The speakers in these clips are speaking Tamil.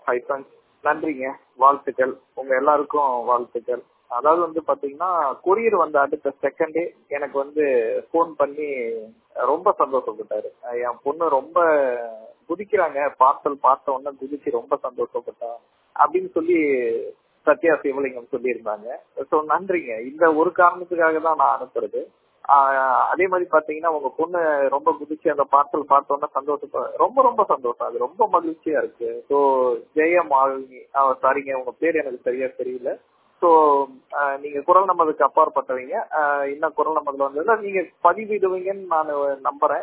ஹை ஃப்ரெண்ட்ஸ் நன்றிங்க வாழ்த்துக்கள் உங்க எல்லாருக்கும் வாழ்த்துக்கள் அதாவது வந்து பாத்தீங்கன்னா கொரியர் வந்த அடுத்த செகண்டே எனக்கு வந்து ஃபோன் பண்ணி ரொம்ப சந்தோஷப்பட்டாரு என் பொண்ணு ரொம்ப குதிக்கிறாங்க பார்சல் பார்த்த உடனே குதிச்சு ரொம்ப சந்தோஷப்பட்டா அப்படின்னு சொல்லி சத்யா சிவலிங்கம் சொல்லியிருந்தாங்க ஸோ நன்றிங்க இந்த ஒரு காரணத்துக்காக தான் நான் அனுப்புறது அதே மாதிரி பாத்தீங்கன்னா உங்க பொண்ணு ரொம்ப குதிச்சு அந்த பார்சல் பார்த்தோன்னா சந்தோஷப்ப ரொம்ப ரொம்ப சந்தோஷம் அது ரொம்ப மகிழ்ச்சியா இருக்கு ஸோ ஜெய மாலினி சாரிங்க உங்க பேர் எனக்கு சரியா தெரியல ஸோ நீங்க குரல் நமதுக்கு அப்பாற்பட்டவங்க இன்னும் குரல் நமதுல வந்ததுல நீங்க பதிவிடுவீங்கன்னு நான் நம்புறேன்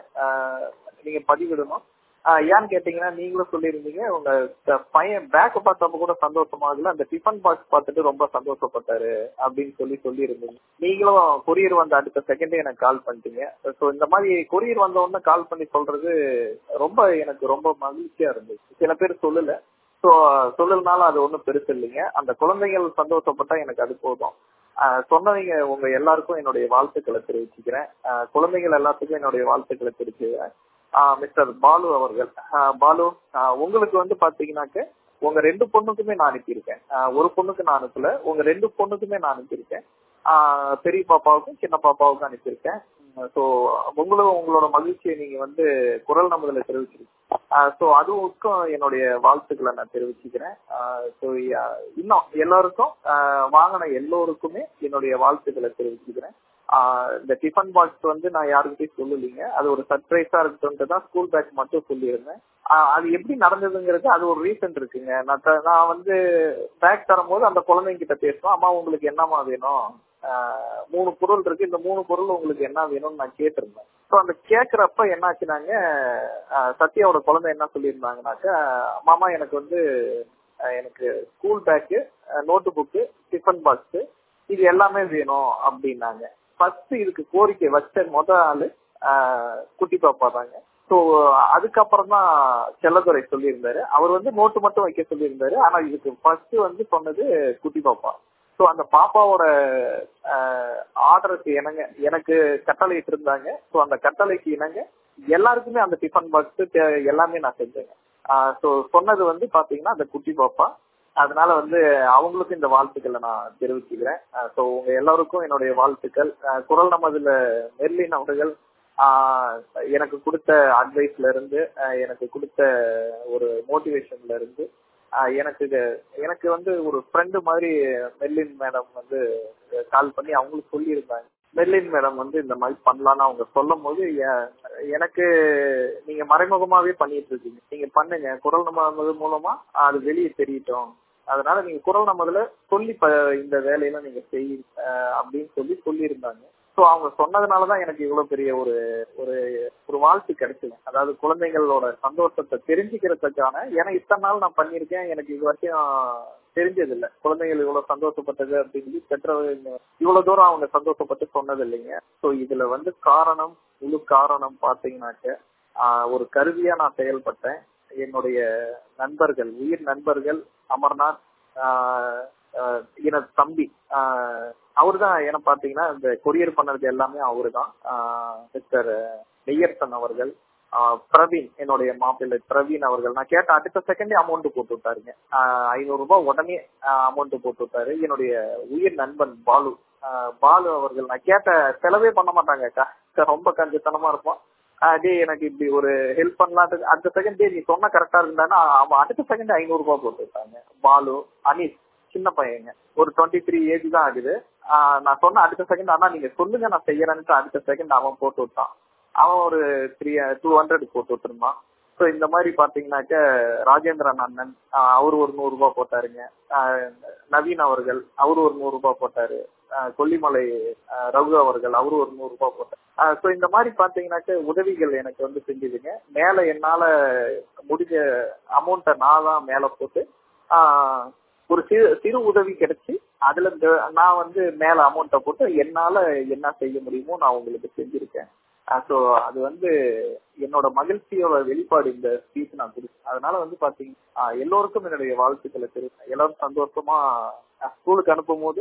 நீங்க பதிவிடணும் ஏன்னு கேட்டீங்கன்னா நீங்களும் சொல்லியிருந்தீங்க உங்க பையன் பேக்க பார்த்தப்ப கூட சந்தோஷமாகல அந்த டிஃபன் பாக்ஸ் பார்த்துட்டு ரொம்ப சந்தோஷப்பட்டாரு அப்படின்னு சொல்லி சொல்லியிருந்தீங்க நீங்களும் கொரியர் வந்த அடுத்த செகண்டே எனக்கு கால் பண்ணிட்டீங்க ஸோ இந்த மாதிரி கொரியர் வந்த உடனே கால் பண்ணி சொல்றது ரொம்ப எனக்கு ரொம்ப மகிழ்ச்சியா இருந்துச்சு சில பேர் சொல்லல ஸோ சொல்லலனால அது ஒன்றும் பெருசு இல்லைங்க அந்த குழந்தைகள் சந்தோஷப்பட்டா எனக்கு அது போதும் சொன்னவங்க உங்க எல்லாருக்கும் என்னுடைய வாழ்த்துக்களை தெரிவிச்சுக்கிறேன் குழந்தைகள் எல்லாத்துக்கும் என்னுடைய வாழ்த்துக்களை தெரிவிச்சுக்கிறேன் மிஸ்டர் பாலு அவர்கள் பாலு உங்களுக்கு வந்து பாத்தீங்கன்னாக்க உங்க ரெண்டு பொண்ணுக்குமே நான் அனுப்பியிருக்கேன் ஒரு பொண்ணுக்கு நான் அனுப்பல உங்க ரெண்டு பொண்ணுக்குமே நான் அனுப்பியிருக்கேன் பெரிய பாப்பாவுக்கும் சின்ன பாப்பாவுக்கும் அனுப்பியிருக்கேன் ஸோ உங்களும் உங்களோட மகிழ்ச்சியை நீங்க வந்து குரல் நம்பதுல தெரிவிச்சிருக்கீங்க ஸோ அதுவுக்கும் என்னுடைய வாழ்த்துக்களை நான் தெரிவிச்சுக்கிறேன் ஸோ இன்னும் எல்லாருக்கும் வாங்கின எல்லோருக்குமே என்னுடைய வாழ்த்துக்களை தெரிவிச்சுக்கிறேன் இந்த டிஃபன் பாக்ஸ் வந்து நான் யாருக்கிட்டையும் சொல்லலைங்க அது ஒரு சர்ப்ரைஸா இருக்கட்டும் தான் ஸ்கூல் பேக் மட்டும் சொல்லியிருந்தேன் அது எப்படி நடந்ததுங்கிறது அது ஒரு ரீசன் இருக்குங்க நான் நான் வந்து பேக் தரும்போது அந்த குழந்தைங்க கிட்ட பேசுவேன் அம்மா உங்களுக்கு என்னமா வேணும் மூணு பொருள் இருக்கு இந்த மூணு பொருள் உங்களுக்கு என்ன வேணும்னு நான் கேட்டிருந்தேன் ஸோ அந்த கேட்கறப்ப என்னாச்சுனாங்க சத்யாவோட குழந்தை என்ன சொல்லியிருந்தாங்கனாக்க மாமா எனக்கு வந்து எனக்கு school bag notebook tiffin box இது எல்லாமே வேணும் அப்படின்னாங்க ஃபர்ஸ்ட் இதுக்கு கோரிக்கை வச்ச முத ஆளு குட்டி பாப்பா தாங்க ஸோ அதுக்கப்புறம் தான் செல்லதுரை சொல்லியிருந்தாரு அவர் வந்து நோட்டு மட்டும் வைக்க சொல்லியிருந்தாரு ஆனா இதுக்கு ஃபர்ஸ்ட் வந்து சொன்னது குட்டி பாப்பா ஸோ அந்த பாப்பாவோட ஆர்டருக்கு இணங்க எனக்கு கட்டளை இருந்தாங்க ஸோ அந்த கட்டளைக்கு இணங்க எல்லாருக்குமே அந்த டிஃபன் பாக்ஸ் எல்லாமே நான் செஞ்சேங்க ஸோ சொன்னது வந்து பாத்தீங்கன்னா அந்த குட்டி பாப்பா அதனால வந்து அவங்களுக்கும் இந்த வாழ்த்துக்களை நான் தெரிவிச்சுக்கிறேன் ஸோ உங்க எல்லாருக்கும் என்னுடைய வாழ்த்துக்கள் குரல் நமதுல மெர்லின் அவர்கள் எனக்கு கொடுத்த அட்வைஸ்ல இருந்து எனக்கு கொடுத்த ஒரு மோட்டிவேஷன்ல இருந்து எனக்கு எனக்கு வந்து ஒரு ஃப்ரெண்டு மாதிரி மெர்லின் மேடம் வந்து கால் பண்ணி அவங்களுக்கு சொல்லியிருந்தாங்க மெர்லின் மேடம் வந்து இந்த மாதிரி பண்ணலான்னு அவங்க சொல்லும் போது எனக்கு நீங்க மறைமுகமாவே பண்ணிட்டு இருக்கீங்க நீங்க பண்ணுங்க குரல் நமது மூலமா அது வெளியே தெரியட்டும் அதனால நீங்க குரல் நமதுல சொல்லி இந்த வேலையில நீங்க செய் அப்படின்னு சொல்லி சொல்லியிருந்தாங்க ஸோ அவங்க சொன்னதுனாலதான் எனக்கு இவ்வளவு பெரிய ஒரு ஒரு ஒரு வாழ்த்து கிடைச்சது அதாவது குழந்தைங்களோட சந்தோஷத்தை தெரிஞ்சுக்கிறதுக்கான ஏன்னா இத்தனை நாள் நான் பண்ணியிருக்கேன் எனக்கு இது வரைக்கும் தெரிஞ்சது இல்லை குழந்தைகள் இவ்வளவு சந்தோஷப்பட்டது அப்படின்னு சொல்லி பெற்றவங்க இவ்வளவு தூரம் அவங்க சந்தோஷப்பட்டு சொன்னது இல்லைங்க ஸோ இதுல வந்து காரணம் முழு காரணம் பாத்தீங்கன்னாக்க ஒரு கருவியா நான் செயல்பட்டேன் என்னுடைய நண்பர்கள் உயிர் நண்பர்கள் அமர்நாத் எனது தம்பி அவரு தான் என்ன பாத்தீங்கன்னா இந்த கொரியர் பண்ணது எல்லாமே அவரு தான் மிஸ்டர் நெய்யர்சன் அவர்கள் பிரவீன் என்னுடைய மாப்பிள்ளை பிரவீன் அவர்கள் நான் கேட்ட அடுத்த செகண்டே அமௌண்ட் போட்டு விட்டாருங்க ஐநூறு ரூபாய் உடனே அமௌண்ட் போட்டு விட்டாரு என்னுடைய உயிர் நண்பன் பாலு பாலு அவர்கள் நான் கேட்ட செலவே பண்ண மாட்டாங்க ரொம்ப கஞ்சத்தனமா இருப்போம் டே எனக்கு இப்படி ஒரு ஹெல்ப் பண்ணலான்ட்டு அடுத்த செகண்ட் டே நீ சொன்ன கரெக்டா இருந்தானா அவன் அடுத்த செகண்ட் ஐநூறு ரூபாய் போட்டு விட்டாங்க பாலு அனீஸ் சின்ன பையங்க ஒரு டுவெண்ட்டி த்ரீ ஏஜ் தான் ஆகுது நான் சொன்ன அடுத்த செகண்ட் ஆனா நீங்க சொல்லுங்க நான் செய்யறேன்ட்டு அடுத்த செகண்ட் அவன் போட்டு விட்டான் அவன் ஒரு த்ரீ டூ ஹண்ட்ரட் போட்டு விட்டுருந்தான் ஸோ இந்த மாதிரி பாத்தீங்கன்னாக்க ராஜேந்திரன் அண்ணன் அவர் ஒரு நூறு ரூபாய் போட்டாருங்க நவீன் அவர்கள் அவரு ஒரு நூறு ரூபாய் போட்டாரு கொல்லிமலை ரகு அவர்கள் அவரு ஒரு நூறு ரூபாய் போட்டார் ஸோ இந்த மாதிரி பாத்தீங்கன்னாக்க உதவிகள் எனக்கு வந்து செஞ்சுதுங்க மேல என்னால முடிஞ்ச அமௌண்ட்டை நான் தான் மேல போட்டு ஒரு சிறு சிறு உதவி கிடைச்சி அதுல நான் வந்து மேல அமௌண்ட்டை போட்டு என்னால என்ன செய்ய முடியுமோ நான் உங்களுக்கு செஞ்சிருக்கேன் ஸோ அது வந்து என்னோட மகிழ்ச்சியோட வெளிப்பாடு இந்த ஸ்பீச் நான் கொடுத்தேன் அதனால வந்து பாத்தீங்கன்னா எல்லோருக்கும் என்னுடைய வாழ்த்துக்களை தெரிவித்தேன் எல்லாரும் சந்தோஷமா ஸ்கூலுக்கு அனுப்பும் போது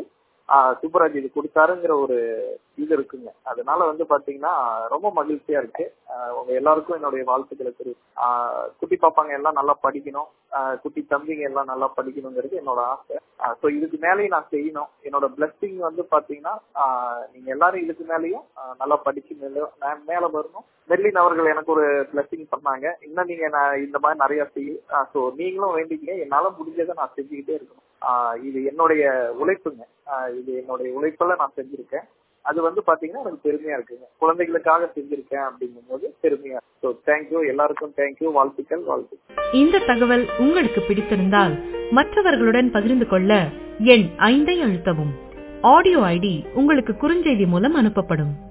சுப்பராஜ் இது கொடுத்தாருங்கிற ஒரு இது இருக்குங்க அதனால வந்து பாத்தீங்கன்னா ரொம்ப மகிழ்ச்சியா இருக்கு உங்க எல்லாருக்கும் என்னுடைய வாழ்த்துக்களை தெரி குட்டி பாப்பாங்க எல்லாம் நல்லா படிக்கணும் குட்டி தம்பிங்க எல்லாம் நல்லா படிக்கணுங்கிறது என்னோட ஆசை ஸோ இதுக்கு மேலேயும் நான் செய்யணும் என்னோட பிளஸ்ஸிங் வந்து பாத்தீங்கன்னா நீங்க எல்லாரும் இதுக்கு மேலேயும் நல்லா படிச்சு மேல மேல வரணும் மெர்லின் அவர்கள் எனக்கு ஒரு பிளஸ்ஸிங் பண்ணாங்க இன்னும் நீங்க நான் இந்த மாதிரி நிறைய செய்ய ஸோ நீங்களும் வேண்டிக்கங்க என்னால முடிஞ்சதை நான் செஞ்சுக்கிட்டே இருக்கணும் இது என்னுடைய உழைப்புங்க இது என்னுடைய உழைப்புல நான் செஞ்சிருக்கேன் அது வந்து பாத்தீங்கன்னா எனக்கு பெருமையா இருக்குங்க குழந்தைகளுக்காக செஞ்சிருக்கேன் அப்படிங்கும் போது பெருமையா ஸோ தேங்க்யூ எல்லாருக்கும் தேங்க்யூ வாழ்த்துக்கள் வாழ்த்துக்கள் இந்த தகவல் உங்களுக்கு பிடித்திருந்தால் மற்றவர்களுடன் பகிர்ந்து கொள்ள எண் ஐந்தை அழுத்தவும் ஆடியோ ஐடி உங்களுக்கு குறுஞ்செய்தி மூலம் அனுப்பப்படும்